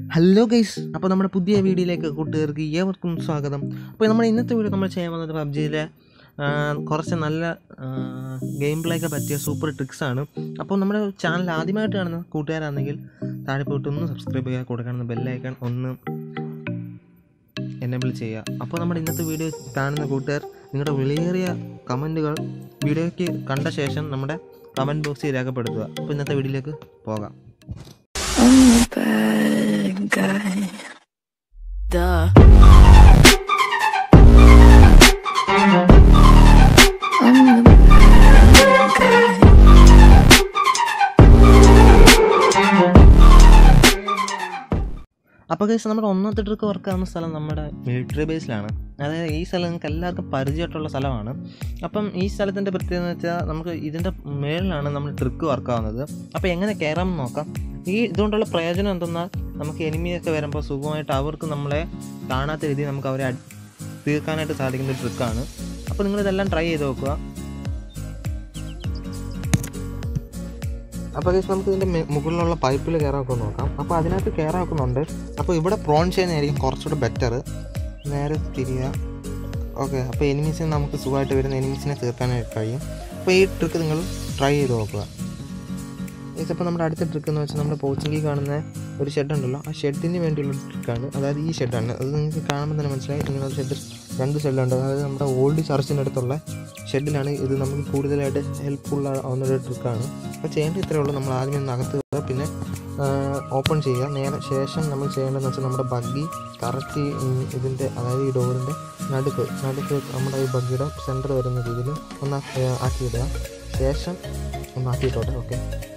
Hello guys അപ്പോൾ നമ്മുടെ പുതിയ വീഡിയോയിലേക്ക് കൂട്ടുകാർക്ക് ഏവർക്കും സ്വാഗതം അപ്പോൾ നമ്മുടെ ഇന്നത്തെ വീഡിയോ നമ്മൾ ചെയ്യാൻ വന്നത് പബ്ജിയിലെ കുറച്ച് നല്ല ഗെയിം പ്ലേക്ക് പറ്റിയ സൂപ്പർ ട്രിക്സ് ആണ് അപ്പോൾ നമ്മുടെ ചാനൽ ആദ്യമായിട്ട് കാണുന്ന കൂട്ടുകാരാണെങ്കിൽ താഴെ പോയിട്ട് ഒന്ന് സബ്സ്ക്രൈബ് ചെയ്യുക കൂടെ കാണുന്ന ബെല്ലൈക്കൺ ഒന്ന് എനേബിൾ ചെയ്യുക അപ്പോൾ നമ്മുടെ ഇന്നത്തെ വീഡിയോ കാണുന്ന കൂട്ടുകാർ നിങ്ങളുടെ വിലയേറിയ കമൻറ്റുകൾ വീഡിയോയ്ക്ക് കണ്ട ശേഷം നമ്മുടെ കമൻറ്റ് ബോക്സിൽ രേഖപ്പെടുത്തുക അപ്പോൾ ഇന്നത്തെ വീഡിയോയിലേക്ക് പോകാം I'm a bad guy. Duh. I'm the bad guy. അപ്പോൾ കേസ് നമ്മുടെ ഒന്നാമത്തെ ട്രിക്ക് വർക്ക് ആവുന്ന സ്ഥലം നമ്മുടെ മിലിറ്ററി ബേസിലാണ് അതായത് ഈ സ്ഥലം നിങ്ങൾക്ക് എല്ലാവർക്കും പരിചയമായിട്ടുള്ള സ്ഥലമാണ് അപ്പം ഈ സ്ഥലത്തിൻ്റെ പ്രത്യേകത എന്ന് വെച്ചാൽ നമുക്ക് ഇതിൻ്റെ മേളിലാണ് നമ്മൾ ട്രിക്ക് വർക്ക് ആവുന്നത് അപ്പോൾ എങ്ങനെ കയറാമെന്ന് നോക്കാം ഈ ഇതുകൊണ്ടുള്ള പ്രയോജനം എന്തെന്നാൽ നമുക്ക് എനിമിയൊക്കെ വരുമ്പോൾ സുഖമായിട്ട് അവർക്ക് നമ്മളെ കാണാത്ത രീതിയിൽ നമുക്ക് അവരെ അടി- തീർക്കാനായിട്ട് സാധിക്കുന്ന ഒരു ട്രിക്കാണ് അപ്പോൾ നിങ്ങളിതെല്ലാം ട്രൈ ചെയ്ത് നോക്കുക അപ്പോൾ ഗൈസ് നമുക്ക് ഇതിൻ്റെ മുകളിലുള്ള പൈപ്പിൽ കയറാമൊക്കെ നോക്കാം അപ്പോൾ അതിനകത്ത് കയറാക്കുന്നുണ്ട് അപ്പോൾ ഇവിടെ പ്രോൺ ചെയ്യുന്നതായിരിക്കും കുറച്ചുകൂടെ ബെറ്റർ നേരെ തിരിയുക ഓക്കെ അപ്പോൾ എനിമീസിനെ നമുക്ക് സുഖമായിട്ട് വരുന്ന എനിമീസിനെ തീർക്കാനായിട്ട് കഴിയും അപ്പോൾ ഈ ട്രിക്ക് നിങ്ങൾ ട്രൈ ചെയ്ത് നോക്കുക ഗൈസ് അപ്പോൾ നമ്മുടെ അടുത്ത ട്രിക്ക് എന്ന് വെച്ചാൽ നമ്മുടെ പോച്ചിങ്കിൽ കാണുന്ന ഒരു ഷെഡ് ഉണ്ടല്ലോ ആ ഷെഡിന് വേണ്ടിയുള്ള ട്രിക്കാണ് അതായത് ഈ ഷെഡാണ് അത് നിങ്ങൾക്ക് കാണുമ്പോൾ തന്നെ മനസ്സിലായി ഇങ്ങനെ ഒരു ഷെഡ് രണ്ട് ഷെഡുണ്ട് അതായത് നമ്മുടെ ഓൾഡ് ചർച്ചിൻ്റെ അടുത്തുള്ള ഷെഡിലാണ് ഇത് നമുക്ക് കൂടുതലായിട്ട് ഹെൽപ്ഫുൾ ആവുന്ന ഒരു ട്രിക്കാണ് അപ്പോൾ ചെയ്യേണ്ടത് ഇത്രയേ ഉള്ളൂ നമ്മൾ ആദ്യം ഒന്ന് അകത്ത് കയറുക പിന്നെ ഓപ്പൺ ചെയ്യുക നേരെ ശേഷം നമ്മൾ ചെയ്യേണ്ടതെന്ന് വെച്ചാൽ നമ്മുടെ ബഗ്ഗി കറക്റ്റ് ഇതിൻ്റെ അതായത് ഈ ഡോറിൻ്റെ നടുക്ക് നടുക്ക് നമ്മുടെ ഈ ബഗ്ഗിയുടെ സെൻറ്റർ വരുന്ന രീതിയിൽ ഒന്ന് ആ- ആക്കിയിടുക ശേഷം ഒന്ന് ആക്കിയിട്ടോട്ടെ ഓക്കെ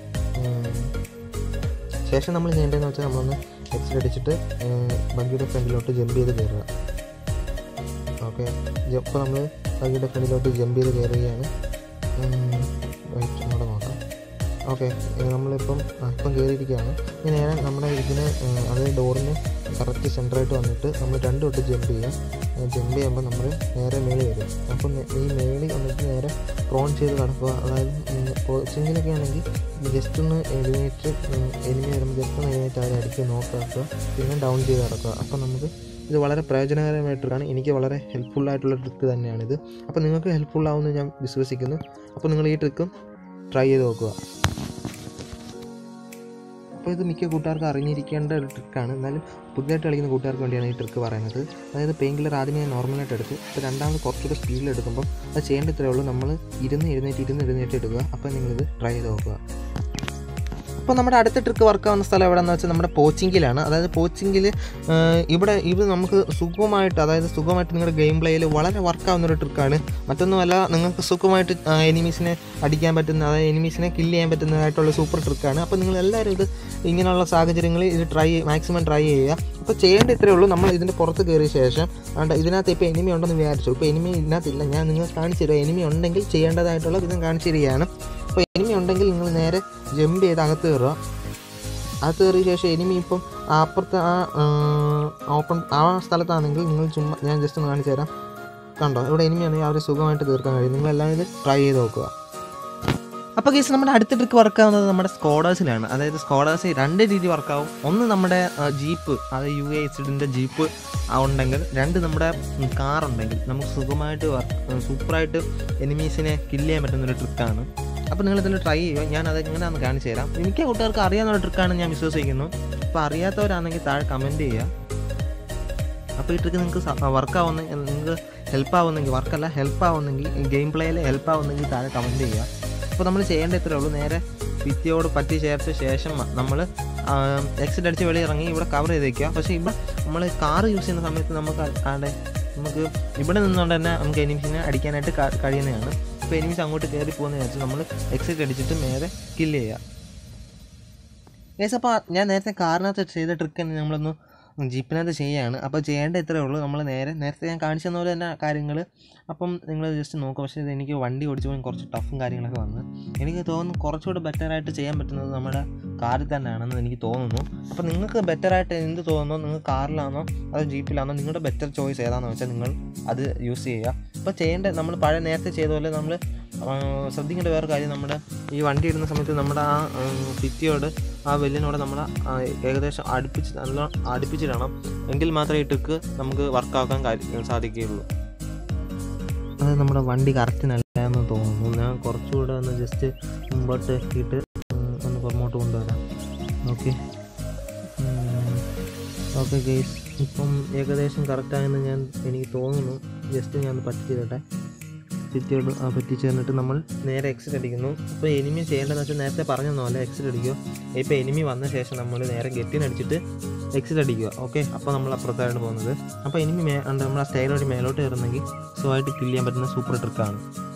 ശേഷം നമ്മൾ ചെയ്യേണ്ടതെന്ന് വെച്ചാൽ നമ്മളൊന്ന് എക്സിൽ അടിച്ചിട്ട് ബഗ്ഗിയുടെ ഫ്രണ്ടിലോട്ട് ജമ്പ് ചെയ്ത് കയറുക ഓക്കെ ഇപ്പോൾ നമ്മൾ ബഗ്ഗിയുടെ ഫ്രണ്ടിലോട്ട് ജമ്പ് ചെയ്ത് കയറുകയാണ് വെയിറ്റ് ഒന്നുകൂടെ നോക്കാം ഓക്കെ നമ്മളിപ്പം ആ, ഇപ്പം കയറിയിരിക്കുകയാണ് ഇനി നേരെ നമ്മുടെ ഇതിന് ഏഹ്, അതായത് ഡോറിന് കറക്റ്റ് സെൻറ്ററായിട്ട് വന്നിട്ട് നമ്മൾ രണ്ട് തൊട്ട് ജമ്പ് ചെയ്യാം ജമ്പ് ചെയ്യുമ്പോൾ നമ്മൾ നേരെ മേളിൽ വരും അപ്പം നേ- ഈ മേളിൽ വന്നിട്ട് നേരെ പ്രോൺ ചെയ്ത് കിടക്കുക അതായത് കോച്ചിങ്ങിലൊക്കെ ആണെങ്കിൽ ജസ്റ്റ് ഒന്ന് എഴുന്നേറ്റ് എനിമി വരുമ്പോൾ ജസ്റ്റ് ഒന്ന് എഴുന്നേറ്റ് അവരെ അടിച്ച് നോക്കുക പിന്നെ ഡൗൺ ചെയ്ത് കിടക്കുക അപ്പം നമുക്ക് ഇത് വളരെ പ്രയോജനകരമായിട്ടാണ് എനിക്ക് വളരെ ഹെൽപ്ഫുൾ ആയിട്ടുള്ള ട്രിക്ക് തന്നെയാണിത് അപ്പോൾ നിങ്ങൾക്ക് ഹെൽപ്ഫുൾ ആവുമെന്ന് ഞാൻ വിശ്വസിക്കുന്നു അപ്പോൾ നിങ്ങൾ ഈ ട്രിക്കും ട്രൈ ചെയ്ത് നോക്കുക അപ്പോൾ ഇത് മിക്ക കൂട്ടുകാർക്കും അറിഞ്ഞിരിക്കേണ്ട ഒരു ട്രിക്കാണ് എന്നാലും പുതിയതായിട്ട് കളിക്കുന്ന കൂട്ടുകാർക്ക് വേണ്ടിയാണ് ഈ ട്രിക്ക് പറയുന്നത് അതായത് പെയിൻ കില്ലർ ആദ്യം ഞാൻ നോർമലായിട്ട് എടുത്തു അപ്പോൾ രണ്ടാമത് കുറച്ചുകൂടി സ്പീഡിൽ എടുക്കുമ്പോൾ അത് ചെയ്യേണ്ട ഇത്രയേ ഉള്ളൂ നമ്മൾ ഇരുന്ന് എഴുന്നേറ്റ് ഇരുന്ന് എഴുന്നേറ്റ് എടുക്കുക അപ്പോൾ നിങ്ങളിത് ട്രൈ ചെയ്ത് നോക്കുക അപ്പോൾ നമ്മുടെ അടുത്ത ട്രിക്ക് വർക്ക് ആവുന്ന സ്ഥലം എവിടെയെന്ന് വെച്ചാൽ നമ്മുടെ പോച്ചിങ്കിലാണ് അതായത് പോച്ചിങ്കിൽ ഇവിടെ ഇത് നമുക്ക് സുഖമായിട്ട് അതായത് സുഖമായിട്ട് നിങ്ങളുടെ ഗെയിം പ്ലേയിൽ വളരെ വർക്ക് ആവുന്ന ഒരു ട്രിക്കാണ് മറ്റൊന്നുമല്ല നിങ്ങൾക്ക് സുഖമായിട്ട് എനിമീസിനെ അടിക്കാൻ പറ്റുന്ന അതായത് എനിമീസിനെ കില്ല് ചെയ്യാൻ പറ്റുന്നതായിട്ടുള്ള സൂപ്പർ ട്രിക്കാണ് അപ്പോൾ നിങ്ങൾ എല്ലാവരും ഇത് ഇങ്ങനെയുള്ള സാഹചര്യങ്ങളിൽ ഇത് ട്രൈ മാക്സിമം ട്രൈ ചെയ്യുക അപ്പോൾ ചെയ്യേണ്ട ഇത്രയേ ഉള്ളൂ നമ്മൾ ഇതിൻ്റെ പുറത്ത് കയറിയ ശേഷം ആണ്ട് ഇതിനകത്ത് ഇപ്പോൾ എനിമി ഉണ്ടെന്ന് വിചാരിച്ചു ഇപ്പോൾ എനിമി ഇതിനകത്തില്ല ഞാൻ നിങ്ങൾക്ക് കാണിച്ചു തരുക എനിമി ഉണ്ടെങ്കിൽ ചെയ്യേണ്ടതായിട്ടുള്ള വിധം കാണിച്ചു തരികയാണ് അപ്പോൾ എനിമി ഉണ്ടെങ്കിൽ നിങ്ങൾ നേരെ ജമ്പ് ചെയ്ത് അകത്ത് കയറുക അകത്ത് കയറിയ ശേഷം എനിമി ഇപ്പം ആ അപ്പുറത്തെ ആ ഓപ്പൺ ആ സ്ഥലത്താണെങ്കിൽ നിങ്ങൾ ചുമ്മാ ഞാൻ ജസ്റ്റ് ഒന്ന് കാണിച്ചു തരാം കണ്ടോ ഇവിടെ എനിമിയാണെങ്കിൽ അവരെ സുഖമായിട്ട് തീർക്കാൻ കഴിയും നിങ്ങളെല്ലാം ഇത് ട്രൈ ചെയ്ത് നോക്കുക അപ്പോൾ കേസ് നമ്മുടെ അടുത്ത ട്രിക്ക് വർക്കാവുന്നത് നമ്മുടെ സ്കോഡേഴ്സിലാണ് അതായത് സ്കോഡേഴ്സ് രണ്ട് രീതി വർക്കാവും ഒന്ന് നമ്മുടെ ജീപ്പ് അതായത് യു എ എസിഡിൻ്റെ ജീപ്പ് ഉണ്ടെങ്കിൽ രണ്ട് നമ്മുടെ കാർ ഉണ്ടെങ്കിൽ നമുക്ക് സുഖമായിട്ട് വർക്ക് സൂപ്പറായിട്ട് എനിമീസിനെ കില്ല് ചെയ്യാൻ പറ്റുന്ന ഒരു ട്രിക്കാണ് അപ്പോൾ നിങ്ങൾ ഇതിൽ ട്രൈ ചെയ്യുക ഞാൻ അത് എങ്ങനെയാണെന്ന് കാണിച്ചു തരാം മിക്ക കൂട്ടുകാർക്ക് അറിയാവുന്ന ഒരു ട്രിക്കാണ് ഞാൻ വിശ്വസിക്കുന്നു അപ്പോൾ അറിയാത്തവരാണെങ്കിൽ താഴെ കമൻറ്റ് ചെയ്യുക അപ്പോൾ ഈ ട്രിക്ക് നിങ്ങൾക്ക് വർക്ക് ആവുന്ന നിങ്ങൾക്ക് ഹെൽപ്പ് ആവുന്നെങ്കിൽ വർക്കല്ല ഹെൽപ്പ് ആവുന്നെങ്കിൽ ഗെയിം പ്ലേയിൽ ഹെൽപ്പ് ആവുന്നെങ്കിൽ താഴെ കമൻറ്റ് ചെയ്യുക അപ്പോൾ നമ്മൾ ചെയ്യേണ്ട ഇത്രേ ഉള്ളൂ നേരെ ഭിത്തിയോട് പറ്റി ചേർത്ത ശേഷം നമ്മൾ എക്സിറ്റ് അടിച്ച് വെളിയിൽ ഇറങ്ങി ഇവിടെ കവർ ചെയ്ത് വയ്ക്കുക പക്ഷേ ഇവിടെ നമ്മൾ കാർ യൂസ് ചെയ്യുന്ന സമയത്ത് നമുക്ക് അവിടെ നമുക്ക് ഇവിടെ നിന്നുകൊണ്ട് തന്നെ നമുക്ക് എനിമീസിനെ അടിക്കാനായിട്ട് ക- കഴിയുന്നതാണ് അപ്പോൾ എനിമീസ് അങ്ങോട്ട് കയറി പോകുന്ന വെച്ച് നമ്മൾ എക്സിറ്റ് അടിച്ചിട്ട് നേരെ കില്ല് ചെയ്യുക ഗൈസ് അപ്പോൾ ഞാൻ നേരത്തെ കാറിനകത്ത് ചെയ്ത ട്രിക്ക് തന്നെ നമ്മളൊന്ന് ജീപ്പിനകത്ത് ചെയ്യുകയാണ് അപ്പോൾ ചെയ്യേണ്ട ഇത്രയേ ഉള്ളൂ നമ്മൾ നേരെ നേരത്തെ ഞാൻ കാണിച്ചു തന്ന പോലെ തന്നെ കാര്യങ്ങൾ അപ്പം നിങ്ങൾ ജസ്റ്റ് നോക്കുക പക്ഷേ ഇത് എനിക്ക് വണ്ടി ഓടിച്ചപ്പോൾ കുറച്ച് ടഫും കാര്യങ്ങളൊക്കെ വന്ന് എനിക്ക് തോന്നുന്നു കുറച്ചുകൂടെ ബെറ്ററായിട്ട് ചെയ്യാൻ പറ്റുന്നത് നമ്മുടെ കാറിൽ തന്നെയാണെന്ന് എനിക്ക് തോന്നുന്നു അപ്പോൾ നിങ്ങൾക്ക് ബെറ്ററായിട്ട് എന്ത് തോന്നുന്നു നിങ്ങൾ കാറിലാണോ അതോ ജീപ്പിലാണോ നിങ്ങളുടെ ബെറ്റർ ചോയ്സ് ഏതാണെന്ന് വെച്ചാൽ നിങ്ങൾ അത് യൂസ് ചെയ്യുക അപ്പോൾ ചെയ്യേണ്ട നമ്മൾ പഴയ നേരത്തെ ചെയ്ത പോലെ നമ്മൾ ആ, ശ്രദ്ധിക്കേണ്ട വേറെ കാര്യം നമ്മുടെ ഈ വണ്ടി ഇടുന്ന സമയത്ത് നമ്മുടെ ആ ഭിത്തിയോട് ആ വെല്ലിനോട് നമ്മൾ ഏകദേശം അടുപ്പിച്ച് നല്ല അടുപ്പിച്ചിടണം എങ്കിൽ മാത്രമേ ഈ ട്രിക്ക് നമുക്ക് വർക്കാക്കാൻ കാര്യം സാധിക്കുകയുള്ളൂ അത് നമ്മുടെ വണ്ടി കറക്റ്റ് നല്ല എന്ന് തോന്നുന്നു ഞാൻ കുറച്ചുകൂടെ ഒന്ന് ജസ്റ്റ് മുമ്പോട്ട് ഇട്ട് ഒന്ന് പുറമോട്ട് കൊണ്ടുവരാം ഓക്കെ ഓക്കെ ഗെയ്സ് ഇപ്പം ഏകദേശം കറക്റ്റായെന്ന് ഞാൻ എനിക്ക് തോന്നുന്നു ജസ്റ്റ് ഞാൻ ഒന്ന് പറ്റിച്ചിട്ടെ ഭിത്തിയോട് ആ പറ്റിച്ച് തന്നിട്ട് നമ്മൾ നേരെ എക്സിറ്റ് അടിക്കുന്നു ഇപ്പോൾ എനിമി ചെയ്യേണ്ടതെന്ന് വെച്ചാൽ നേരത്തെ പറഞ്ഞ പോലെ എക്സിറ്റ് അടിക്കുക ഇപ്പോൾ എനിമി വന്ന ശേഷം നമ്മൾ നേരെ ഗെറ്റിനടിച്ചിട്ട് എക്സിറ്റ് അടിക്കുക ഓക്കെ അപ്പോൾ നമ്മൾ അപ്പുറത്തായിട്ട് പോകുന്നത് അപ്പോൾ എനിമി മേ ഉണ്ട് നമ്മൾ ആ സ്റ്റൈൽ വഴി മേലോട്ട് കയറുന്നെങ്കിൽ സുഖമായിട്ട് കില്ല് ചെയ്യാൻ പറ്റുന്ന സൂപ്പർ ട്രിക്കാണ്